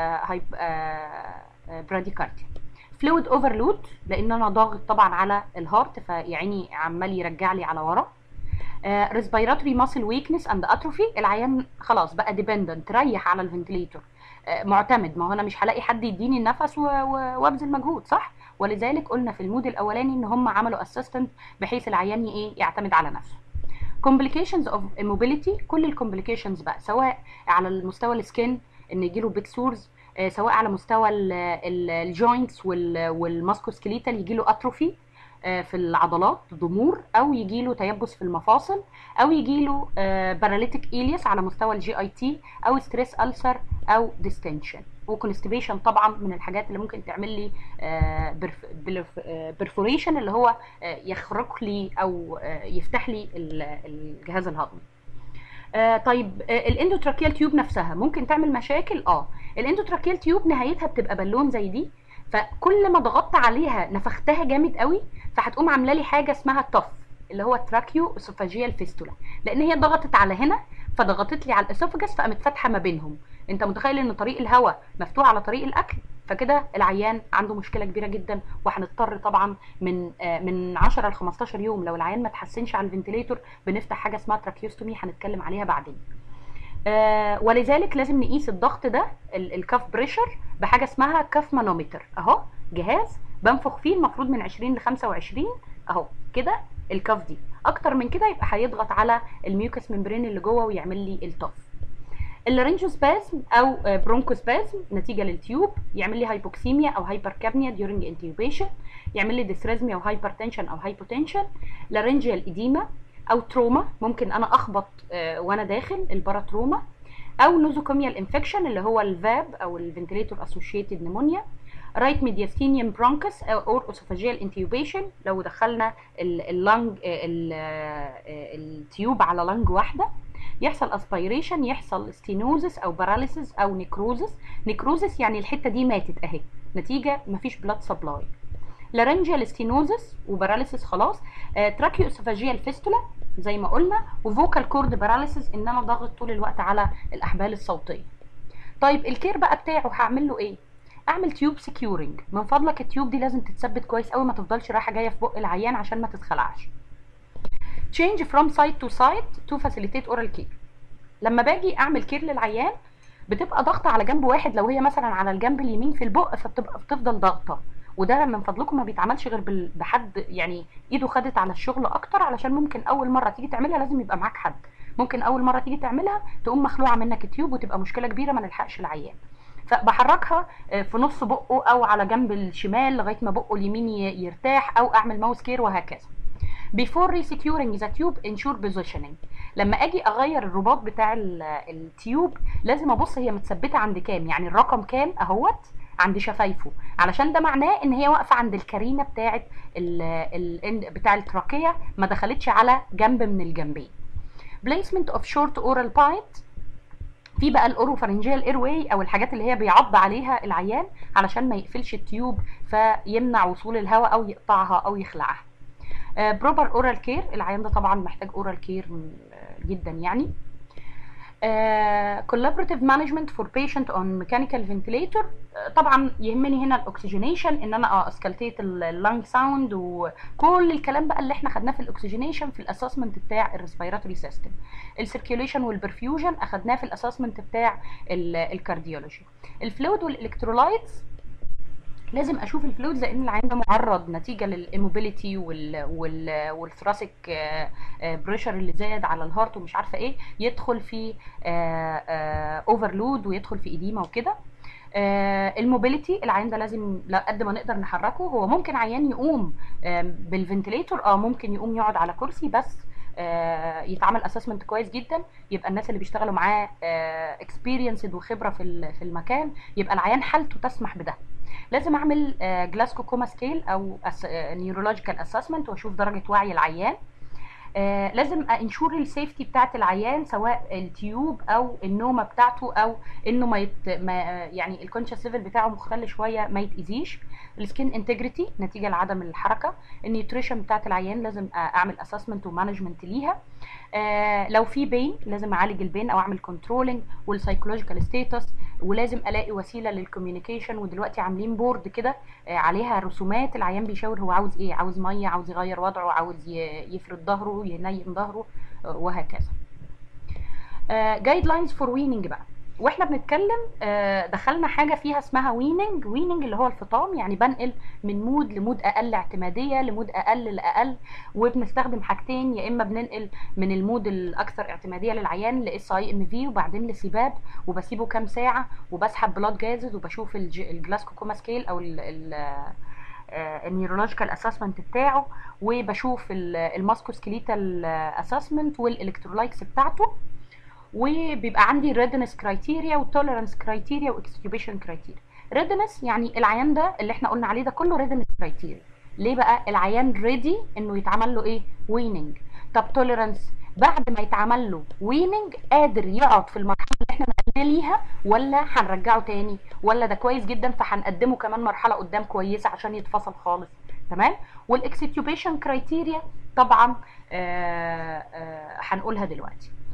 براديكارديا فلويد اوفرلود لان انا ضاغط طبعا على الهارت فيعني عمال يرجع لي على ورا ريسبيراتوري ماسل ويكنس اند اتروفي العيان خلاص بقى ديبندنت ريح على الفنتليتور معتمد ما هو انا مش هلاقي حد يديني النفس و- و- وابذل مجهود صح ولذلك قلنا في المود الاولاني ان هم عملوا اسيستنت بحيث العيان ي- ايه يعتمد على نفسه complications of immobility كل الكومبليكيشنز بقى سواء على المستوى السكين ان يجيله بيك سورز سواء على مستوى الجوينتس والماسكوسكليتال يجيله اتروفي في العضلات ضمور او يجيله تيبس في المفاصل او يجيله باراليتيك ايليس على مستوى الجي اي تي او ستريس ألسر او ديستنشن وكونستيبيشن طبعا من الحاجات اللي ممكن تعمل لي برفوريشن اللي هو آه، يخرق لي او آه، يفتح لي ال- الجهاز الهضمي آه، طيب آه، الاندوتراكيال تيوب نفسها ممكن تعمل مشاكل اه الاندوتراكيال تيوب نهايتها بتبقى بالون زي دي فكل ما ضغطت عليها نفختها جامد قوي فهتقوم عامله لي حاجه اسمها الطف اللي هو تراكيو اسوفاجيال فيستولا لان هي ضغطت على هنا فضغطت لي على الاسوفاجس فقامت فاتحه ما بينهم انت متخيل ان طريق الهواء مفتوح على طريق الاكل فكده العيان عنده مشكله كبيره جدا وهنضطر طبعا من آه، من 10 ل 15 يوم لو العيان ما تحسنش على الفنتليتور بنفتح حاجه اسمها تراكيوستومي هنتكلم عليها بعدين آه، ولذلك لازم نقيس الضغط ده ال- الكاف بريشر بحاجه اسمها كاف مانومتر اهو جهاز بنفخ فيه المفروض من 20 ل 25 اهو كده الكاف دي اكتر من كده يبقى هيضغط على الميوكس ممبرين اللي جوه ويعمل لي التف اللارنجوسبازم او برونكوسبازم نتيجه للتيوب يعمل لي هايبوكسيميا او هايبركابنيا during intubation يعمل لي ديسريزميا او هايبرتنشن او هايبوتنشن لارنجيال اديما او تروما ممكن انا اخبط آه، وانا داخل الباراتروما او نوزوكوميال انفكشن اللي هو الفاب او الفنتليتور اسوشيتد نيمونيا رايت ميدياستينيوم برونكس او اسوفاجيال انتيوبيشن لو دخلنا اللنج التيوب على لنج واحده يحصل اسبيريشن يحصل ستينوزس او باراليسيس او نيكروزس نيكروزس يعني الحته دي ماتت اهي نتيجه مفيش بلاد سبلاي لارنجيال ستينوزس وباراليسيس خلاص تراكيو اسوفاجيال فيستولا زي ما قلنا وفوكال كورد باراليسيس ان انا ضاغط طول الوقت على الاحبال الصوتيه طيب الكير بقى بتاعه هعمل له ايه اعمل تيوب سكيورنج من فضلك التيوب دي لازم تتثبت كويس قوي ما تفضلش رايحه جايه في بق العيان عشان ما تتخلعش change from site to site to facilitate oral care لما باجي اعمل كير للعيان بتبقى ضغطه على جنب واحد لو هي مثلا على الجنب اليمين في البق فبتبقى بتفضل ضغطه وده من فضلكم ما بيتعملش غير بال- بحد يعني ايده خدت على الشغل اكتر علشان ممكن اول مره تيجي تعملها لازم يبقى معاك حد ممكن اول مره تيجي تعملها تقوم مخلوعه منك التيوب وتبقى مشكله كبيره ما نلحقش العيان فبحركها آه، في نص بقه او على جنب الشمال لغايه ما بقه اليمين ي- يرتاح او اعمل ماوس كير وهكذا before resecuring the tube ensure positioning لما اجي اغير الرباط بتاع ال- التيوب لازم ابص هي متثبته عند كام يعني الرقم كام اهوت عند شفايفه علشان ده معناه ان هي واقفه عند الكرينه بتاعه ال ال بتاع التراكيه ما دخلتش على جنب من الجنبين placement of short oral bite في بقى الاوروفارنجيال اير واي او الحاجات اللي هي بيعض عليها العيان علشان ما يقفلش التيوب فيمنع وصول الهواء او يقطعها او يخلعها بروبر اورال كير العيان ده طبعا محتاج اورال كير جدا يعني collaborative management for patient on mechanical ventilator آه، طبعا يهمني هنا الاكسجينيشن ان انا اه اسكالتيت اللنج ساوند وكل الكلام بقى اللي احنا خدناه في الاكسجينيشن في الاسسمنت بتاع الريسبيراتوري سيستم السيركيوليشن والبرفيوجن اخدناه في الاسسمنت بتاع الكارديولوجي الفلويد والالكترولايتس لازم اشوف الفلويدز لان العين ده معرض نتيجه للاموبيليتي وال وال والثراسيك بريشر اللي زاد على الهارت ومش عارفه ايه يدخل في اوفرلود ويدخل في اديمه وكده آه، الموبيليتي العيان ده لازم لا قد ما نقدر نحركه هو ممكن عيان يقوم آم، بالفنتليتور اه ممكن يقوم يقعد على كرسي بس آه، يتعمل اسسمنت كويس جدا يبقى الناس اللي بيشتغلوا معاه اكسبيرينسد وخبره في ال- في المكان يبقى العيان حالته تسمح بده لازم اعمل جلاسكو كوما سكيل او نيورولوجيكال اسسمنت واشوف درجه وعي العيان آه، لازم انشور السيفتي بتاعت العيان سواء التيوب او النومه بتاعته او انه ما, يت... ما يعني الكونشس ليفل بتاعه مختل شويه ما يتاذيش السكين انتجريتي نتيجه لعدم الحركه النيوتريشن بتاعت العيان لازم آه، اعمل اسسمنت ومانجمنت ليها آه، لو في بين لازم اعالج البين او اعمل كنترولنج والسايكولوجيكال ستيتس ولازم الاقي وسيله للكوميونيكيشن ودلوقتي عاملين بورد كده آه، عليها رسومات العيان بيشاور هو عاوز ايه عاوز ميه عاوز يغير وضعه عاوز ي- يفرد ظهره ينيم ظهره آه، وهكذا جايد لاينز فور ويننج بقى واحنا بنتكلم آه، دخلنا حاجه فيها اسمها ويننج ويننج اللي هو الفطام يعني بنقل من مود لمود اقل اعتماديه لمود اقل لاقل وبنستخدم حاجتين يا اما بننقل من المود الاكثر اعتماديه للعيان لاس اي ام في وبعدين لسباب وبسيبه كام ساعه وبسحب بلاد جازز وبشوف الج- الجلاسكو كوما سكيل او ال ال النيورولوجيكال اسسمنت بتاعه وبشوف الماسكوسكليتال اسسمنت والالكترولايتس بتاعته وبيبقى عندي ريدنس كرايتيريا وتوليرانس كرايتيريا واكسكيوبيشن كرايتيريا ريدنس يعني العيان ده اللي احنا قلنا عليه ده كله ريدنس كرايتيريا ليه بقى العيان ريدي انه يتعمل له ايه ويننج طب توليرانس بعد ما يتعمل له ويننج قادر يقعد في المرحله اللي احنا نقلنا ليها ولا هنرجعه تاني ولا ده كويس جدا فهنقدمه كمان مرحله قدام كويسه عشان يتفصل خالص تمام والاكسكيوبيشن كرايتيريا طبعا آه، آه، هنقولها دلوقتي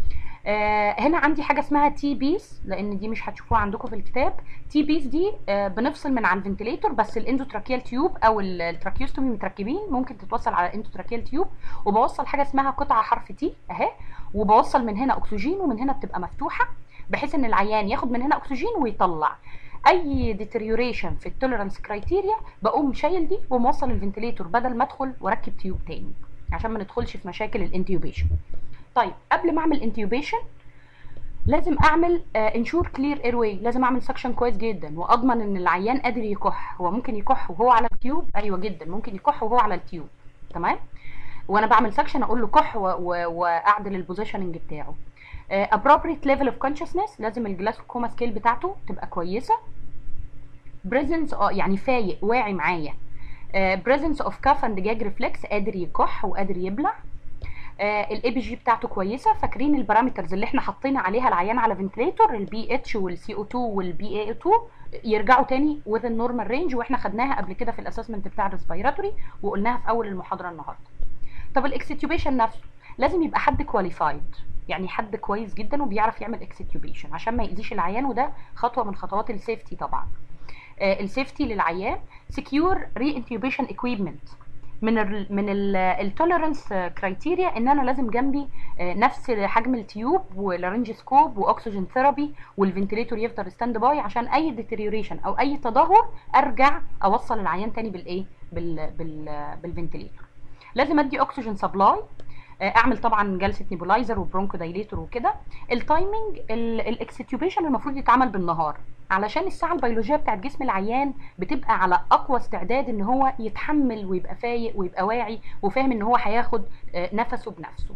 آه، هنا عندي حاجه اسمها تي بيس لان دي مش هتشوفوها عندكم في الكتاب تي بيس دي آه، بنفصل من على الفنتليتور بس الاندوتراكيال تيوب او ال- التراكيوستومي متركبين ممكن تتوصل على الاندوتراكيال تيوب وبوصل حاجه اسمها قطعه حرف تي اهي وبوصل من هنا اكسجين ومن هنا بتبقى مفتوحه بحيث ان العيان ياخد من هنا اكسجين ويطلع اي ديتريوريشن في التوليرانس كرايتيريا بقوم شايل دي وموصل الفنتليتور بدل ما ادخل واركب تيوب تاني عشان ما ندخلش في مشاكل الانتيوبيشن طيب قبل ما اعمل انتيوبيشن لازم اعمل انشور كلير اير واي لازم اعمل سكشن كويس جدا واضمن ان العيان قادر يكح هو ممكن يكح وهو على التيوب ايوه جدا ممكن يكح وهو على التيوب تمام وانا بعمل سكشن اقول له كح و- و- واعدل البوزيشننج بتاعه آه، appropriate level of consciousness لازم الجلاسكوما سكيل بتاعته تبقى كويسه presence اه يعني فايق واعي معايا آه، presence of cuff and gag reflex قادر يكح وقادر يبلع الاي بي جي بتاعته كويسه فاكرين البارامترز اللي احنا حاطين عليها العيان على فنتليتور البي اتش والسي او 2 والبي اي 2 يرجعوا تاني with النورمال رينج واحنا خدناها قبل كده في الاسسمنت بتاع الريسبيراتوري وقلناها في اول المحاضره النهارده طب الاكستيوبيشن نفسه لازم يبقى حد كواليفايد يعني حد كويس جدا وبيعرف يعمل اكستيوبيشن عشان ما يأذيش العيان وده خطوه من خطوات السيفتي طبعا آه، السيفتي للعيان سكيور ري انتيوبيشن اكويبمنت من ال من التوليرنس كرايتيريا ان انا لازم جنبي آه، نفس حجم التيوب والرنجسكوب واكسجين ثيرابي والفنتليتور يفضل ستاند باي عشان اي ديتريوريشن او اي تدهور ارجع اوصل العيان تاني بالايه بال بال بالفنتليتور لازم ادي اكسجين سبلاي اعمل طبعا جلسه نيبولايزر وبرونكو دايليتور وكده التايمنج الاكستيوبيشن المفروض يتعمل بالنهار علشان الساعه البيولوجيه بتاعت جسم العيان بتبقى على اقوى استعداد ان هو يتحمل ويبقى فايق ويبقى واعي وفاهم ان هو هياخد آه، نفسه بنفسه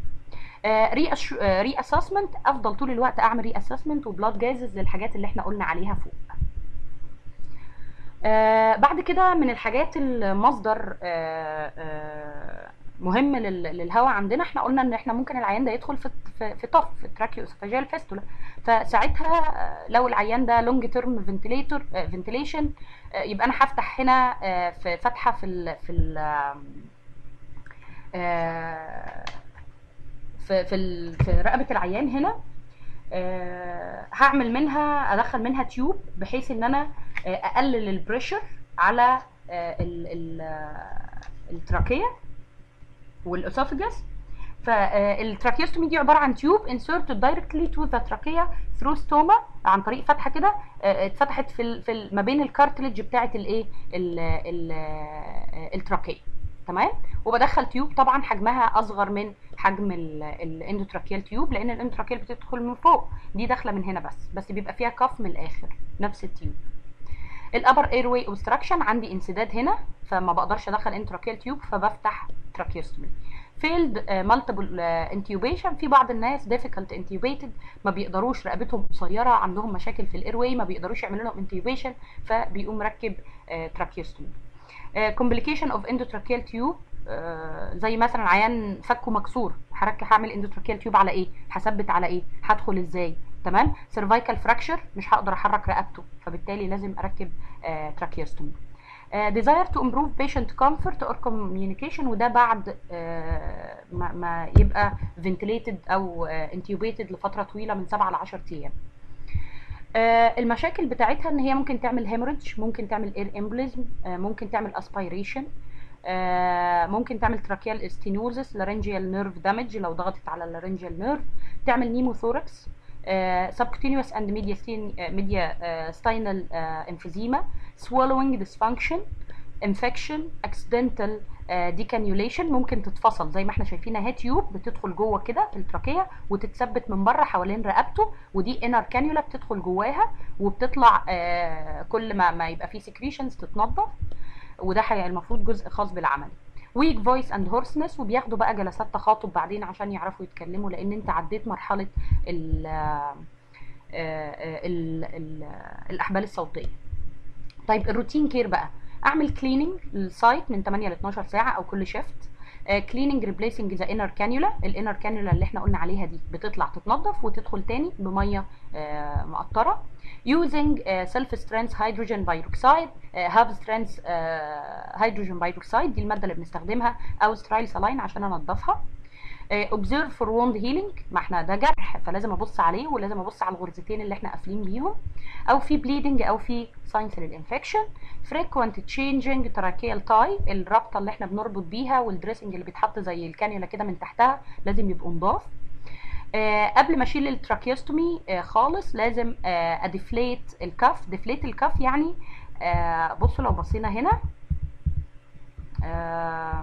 ري اسسمنت افضل طول الوقت اعمل ري اسسمنت وبلاد جازز للحاجات اللي احنا قلنا عليها فوق آه بعد كده من الحاجات المصدر آه آه مهم لل- للهواء عندنا احنا قلنا ان احنا ممكن العيان ده يدخل في في, في طف في تراكيو اسوفاجيال فيستولا فساعتها آه، لو العيان ده لونج تيرم فنتليتور فنتليشن يبقى انا هفتح هنا آه، في فتحه في ال في ال آه، في في ال- في رقبه العيان هنا آه، هعمل منها ادخل منها تيوب بحيث ان انا آه، اقلل البريشر على آه، ال- ال- آه، التراكيه والاسوفجس فالتراكيوستومي دي عباره عن تيوب inserted directly to the trachea through stoma عن طريق فتحه كده آه، اتفتحت في ال- في ال- ما بين الكارتلج بتاعه الايه ال- ال- آه، التراكيه تمام وبدخل تيوب طبعا حجمها اصغر من حجم الاندوتراكيال تيوب لان الاندوتراكيال بتدخل من فوق دي داخله من هنا بس بس بيبقى فيها كف من الاخر نفس التيوب الابر اير واي اوبستراكشن عندي انسداد هنا فما بقدرش ادخل انتراكيال تيوب فبفتح تراكيوستومي فيلد مالتيبل انتيوبيشن في بعض الناس ديفيكالت انتيوبيتد ما بيقدروش رقبتهم قصيره عندهم مشاكل في الاير واي ما بيقدروش يعملوا لهم انتيوبيشن فبيقوم مركب تراكيوستومي كومبليكيشن اوف اندوتراكيال تيوب زي مثلا عيان فكه مكسور هركب هعمل اندوتراكيال تيوب على ايه هثبت على ايه هدخل ازاي تمام سيرفايكال فراكشر مش هقدر احرك رقبته فبالتالي لازم اركب تراكيوستومي desire to improve patient comfort or communication وده بعد آه، ما, ما يبقى ventilated او آه، intubated لفتره طويله من 7 ل 10 ايام آه، المشاكل بتاعتها ان هي ممكن تعمل هيموريدج ممكن تعمل اير امبليزم ممكن تعمل اسبيريشن ممكن تعمل تراكيال استينوزس لارنجيال نيرف دامج لو ضغطت على اللارنجيال نيرف تعمل نيموثوركس subcutaneous and mediastin- آه، media آه، spinal آه، emphysema swallowing dysfunction infection accidental آه، decannulation ممكن تتفصل زي ما احنا شايفين اهي تيوب بتدخل جوه كده في التراكيه وتتثبت من بره حوالين رقبته ودي انر كانيولا بتدخل جواها وبتطلع آه، كل ما ما يبقى فيه سكريشنز تتنظف وده حقيقة المفروض جزء خاص بالعمل ويك فويس اند هورسنس وبياخدوا بقى جلسات تخاطب بعدين عشان يعرفوا يتكلموا لان انت عديت مرحله ال ال ال الاحبال الصوتيه طيب الروتين كير بقى اعمل كليننج للسايت من 8 ل 12 ساعه او كل شيفت كليننج ريبليسنج ذا انر كانيولا الانر كانيولا اللي احنا قلنا عليها دي بتطلع تتنضف وتدخل تاني بميه آه، مقطره using uh, self strength hydrogen peroxide uh, half strength uh, hydrogen peroxide دي الماده اللي بنستخدمها او سترايل سلاين عشان انضفها اوبزيرف فور ووند هيلينج ما احنا ده جرح فلازم ابص عليه ولازم ابص على الغرزتين اللي احنا قافلين بيهم او في بليدنج او في ساينس للانفكشن فريكوينت تشينجينج تراكيال تاي الرابطه اللي احنا بنربط بيها والدريسنج اللي بيتحط زي الكانيولا كده من تحتها لازم يبقوا نضاف آه قبل ما اشيل التراكيوستومي آه خالص لازم آه اديفليت الكف ديفليت الكف يعني آه بصوا لو بصينا هنا آه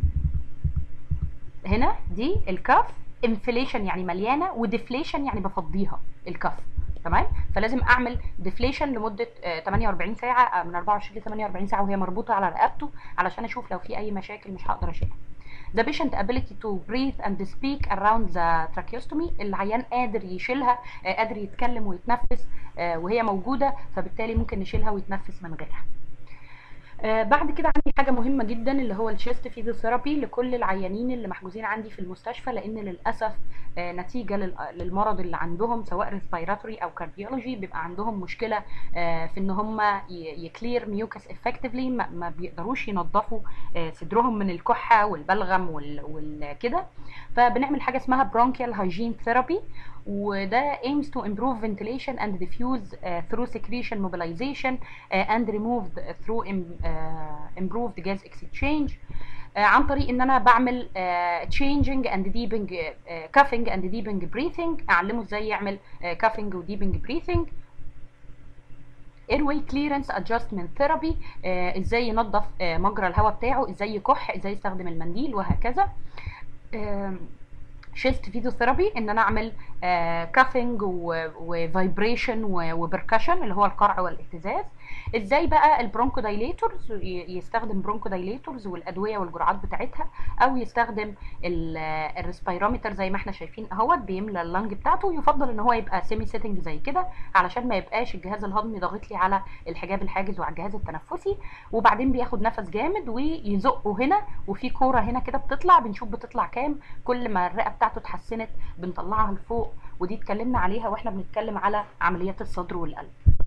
هنا دي الكف انفليشن يعني مليانه وديفليشن يعني بفضيها الكف تمام فلازم اعمل ديفليشن لمده آه 48 ساعه آه من 24 ل 48 ساعه وهي مربوطه على رقبته علشان اشوف لو في اي مشاكل مش هقدر اشيلها the patient ability to breathe and speak around the tracheostomy العيان قادر يشيلها آه قادر يتكلم ويتنفس آه وهي موجوده فبالتالي ممكن نشيلها ويتنفس من غيرها آه بعد كده عندي حاجه مهمه جدا اللي هو الشيست فيزيوثيرابي لكل العيانين اللي محجوزين عندي في المستشفى لان للاسف آه نتيجه للمرض اللي عندهم سواء ريسبيراتوري او كارديولوجي بيبقى عندهم مشكله آه في ان هم يكلير ميوكس افكتفلي ما, ما بيقدروش ينظفوا صدرهم من الكحه والبلغم والكده فبنعمل حاجه اسمها برونكيال هايجين ثيرابي وده aims to improve ventilation and diffuse uh, through secretion mobilization uh, and removed through im, uh, improved gas exchange uh, عن طريق ان انا بعمل uh, changing and deeping uh, cuffing and deeping breathing اعلمه ازاي يعمل uh, cuffing و deeping breathing airway clearance adjustment therapy uh, ازاي ينظف uh, مجرى الهواء بتاعه ازاي يكح ازاي يستخدم المنديل وهكذا uh, شيست فيزيوثيرابي ان انا اعمل كافنج وفايبريشن وبركشن اللي هو القرع والاهتزاز ازاي بقى البرونكو دايليتورز يستخدم برونكو دايليتورز والادويه والجرعات بتاعتها او يستخدم الريسبيرومتر زي ما احنا شايفين اهوت بيملى اللنج بتاعته يفضل ان هو يبقى سيمي سيتنج زي كده علشان ما يبقاش الجهاز الهضمي ضاغط لي على الحجاب الحاجز وعلى الجهاز التنفسي وبعدين بياخد نفس جامد ويزقه هنا وفي كوره هنا كده بتطلع بنشوف بتطلع كام كل ما الرئه بتاعته اتحسنت بنطلعها لفوق ودي اتكلمنا عليها واحنا بنتكلم على عمليات الصدر والقلب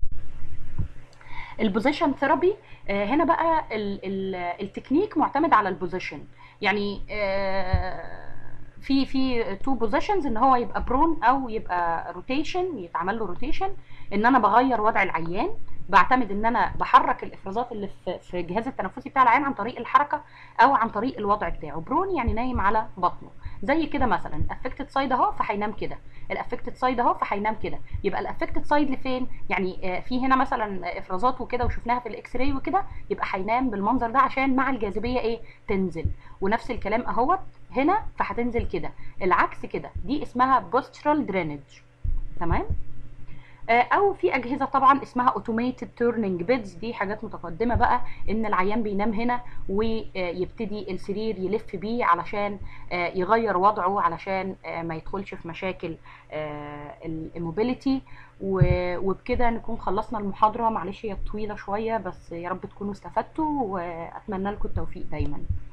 البوزيشن ثيرابي هنا بقى ال ال التكنيك معتمد على البوزيشن يعني في في تو بوزيشنز ان هو يبقى برون او يبقى روتيشن يتعمل له روتيشن ان انا بغير وضع العيان بعتمد ان انا بحرك الافرازات اللي في في الجهاز التنفسي بتاع العيان عن طريق الحركه او عن طريق الوضع بتاعه برون يعني نايم على بطنه زي كده مثلا الافكتد سايد اهو فهينام كده الافكتد سايد اهو فهينام كده يبقى الافكتد سايد لفين يعني في هنا مثلا افرازات وكده وشفناها في الاكس راي وكده يبقى هينام بالمنظر ده عشان مع الجاذبيه ايه تنزل ونفس الكلام اهوت هنا فهتنزل كده العكس كده دي اسمها بوسترال درينج تمام او في اجهزه طبعا اسمها اوتوميتد تورنينج بيدز دي حاجات متقدمه بقى ان العيان بينام هنا ويبتدي السرير يلف بيه علشان يغير وضعه علشان ما يدخلش في مشاكل الموبيليتي وبكده نكون خلصنا المحاضره معلش هي طويله شويه بس يا رب تكونوا استفدتوا واتمنى لكم التوفيق دايما